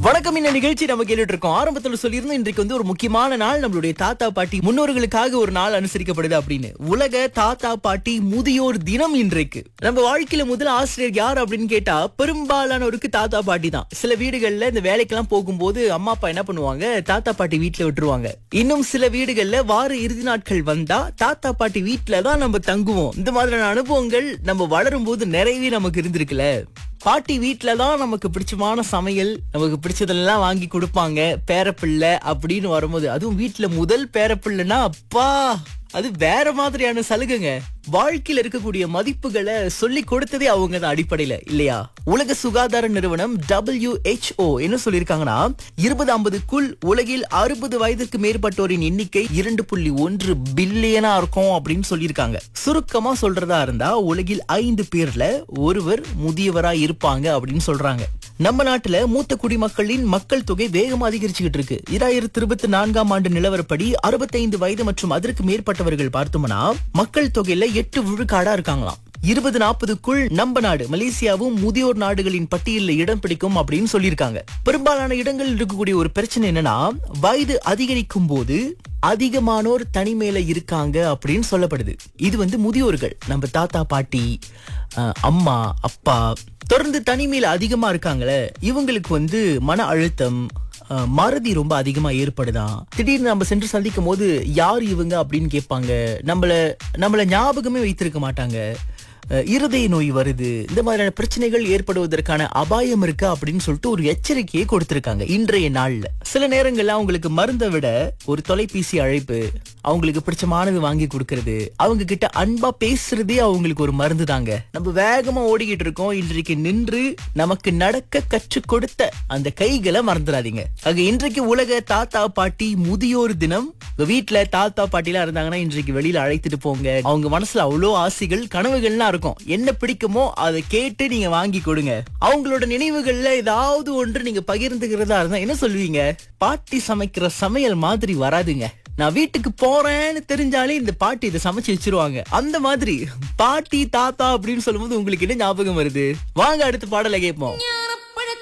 வணக்கம் இந்த நிகழ்ச்சி நம்ம கேட்டுட்டு இருக்கோம் ஆரம்பத்துல சொல்லியிருந்தோம் இன்றைக்கு வந்து ஒரு முக்கியமான நாள் நம்மளுடைய தாத்தா பாட்டி முன்னோர்களுக்காக ஒரு நாள் அனுசரிக்கப்படுது அப்படின்னு உலக தாத்தா பாட்டி முதியோர் தினம் இன்றைக்கு நம்ம வாழ்க்கையில முதல் ஆசிரியர் யார் அப்படின்னு கேட்டா பெரும்பாலானோருக்கு தாத்தா பாட்டி தான் சில வீடுகள்ல இந்த வேலைக்கெல்லாம் போகும்போது அம்மா அப்பா என்ன பண்ணுவாங்க தாத்தா பாட்டி வீட்டுல விட்டுருவாங்க இன்னும் சில வீடுகள்ல வார இறுதி நாட்கள் வந்தா தாத்தா பாட்டி வீட்டுல தான் நம்ம தங்குவோம் இந்த மாதிரியான அனுபவங்கள் நம்ம வளரும் போது நிறையவே நமக்கு இருந்திருக்குல்ல பாட்டி வீட்ல தான் நமக்கு பிடிச்சமான சமையல் நமக்கு பிடிச்சதெல்லாம் வாங்கி கொடுப்பாங்க பேரப்பிள்ளை அப்படின்னு வரும்போது அதுவும் வீட்ல முதல் பேரப்பிள்ளைன்னா அப்பா அது வேற மாதிரியான சலுகைங்க வாழ்க்கையில இருக்கக்கூடிய மதிப்புகளை சொல்லி கொடுத்ததே அவங்க தான் அடிப்படையில இல்லையா உலக சுகாதார நிறுவனம் WHO என்ன சொல்லியிருக்காங்கன்னா இருபது ஐம்பதுக்குள் உலகில் அறுபது வயதுக்கு மேற்பட்டோரின் எண்ணிக்கை இரண்டு புள்ளி ஒன்று பில்லியனா இருக்கும் அப்படின்னு சொல்லியிருக்காங்க சுருக்கமா சொல்றதா இருந்தா உலகில் ஐந்து பேர்ல ஒருவர் முதியவரா இருப்பாங்க அப்படின்னு சொல்றாங்க நம்ம நாட்டுல மூத்த குடிமக்களின் மக்கள் தொகை வேகமா அதிகரிச்சுக்கிட்டு இருக்கு இராயிரத்தி இருபத்தி நான்காம் ஆண்டு நிலவரப்படி அறுபத்தைந்து வயது மற்றும் அதற்கு மேற்பட்டவர்கள் பார்த்தோம்னா மக்கள் தொகையில எட்டு விழுக்காடா இருக்காங்களாம் இருபது நாற்பதுக்குள் நம்ம நாடு மலேசியாவும் முதியோர் நாடுகளின் பட்டியலில் இடம் பிடிக்கும் அப்படின்னு சொல்லியிருக்காங்க பெரும்பாலான இடங்களில் இருக்கக்கூடிய ஒரு பிரச்சனை என்னன்னா வயது அதிகரிக்கும் போது அதிகமானோர் தனிமையில இருக்காங்க அப்படின்னு சொல்லப்படுது இது வந்து முதியோர்கள் நம்ம தாத்தா பாட்டி அஹ், அம்மா அப்பா தொடர்ந்து தனிமையில அதிகமா இருக்காங்களே இவங்களுக்கு வந்து மன அழுத்தம் அஹ், மறதி ரொம்ப அதிகமா ஏற்படுதான் திடீர்னு நம்ம சென்று சந்திக்கும் போது யார் இவங்க அப்படின்னு கேட்பாங்க நம்மள நம்மள ஞாபகமே வைத்திருக்க மாட்டாங்க அஹ், இருதய நோய் வருது இந்த மாதிரியான பிரச்சனைகள் ஏற்படுவதற்கான அபாயம் இருக்கு அப்படின்னு சொல்லிட்டு ஒரு எச்சரிக்கையை கொடுத்திருக்காங்க இன்றைய நாள்ல சில நேரங்கள்ல அவங்களுக்கு மருந்தை விட ஒரு தொலைபேசி அழைப்பு அவங்களுக்கு பிடிச்சமானது வாங்கி கொடுக்கறது அவங்க கிட்ட அன்பா பேசுறதே அவங்களுக்கு ஒரு மருந்து தாங்க நம்ம வேகமா ஓடிக்கிட்டு இருக்கோம் இன்றைக்கு நின்று நமக்கு நடக்க கற்றுக் கொடுத்த அந்த கைகளை மறந்துடாதீங்க ஆக இன்றைக்கு உலக தாத்தா பாட்டி முதியோர் தினம் உங்க வீட்டுல தாத்தா பாட்டிலாம் இருந்தாங்கன்னா இன்றைக்கு வெளியில அழைத்துட்டு போங்க அவங்க மனசுல அவ்வளோ ஆசைகள் கனவுகள்லாம் இருக்கும் என்ன பிடிக்குமோ அதை கேட்டு நீங்க வாங்கி கொடுங்க அவங்களோட நினைவுகள்ல ஏதாவது ஒன்று நீங்க பகிர்ந்துக்கிறதா இருந்தா என்ன சொல்லுவீங்க பாட்டி சமைக்கிற சமையல் மாதிரி வராதுங்க நான் வீட்டுக்கு போறேன்னு தெரிஞ்சாலே இந்த பாட்டி இதை சமைச்சு வச்சிருவாங்க அந்த மாதிரி பாட்டி தாத்தா அப்படின்னு சொல்லும்போது உங்களுக்கு என்ன ஞாபகம் வருது வாங்க அடுத்த பாடலை கேட்போம்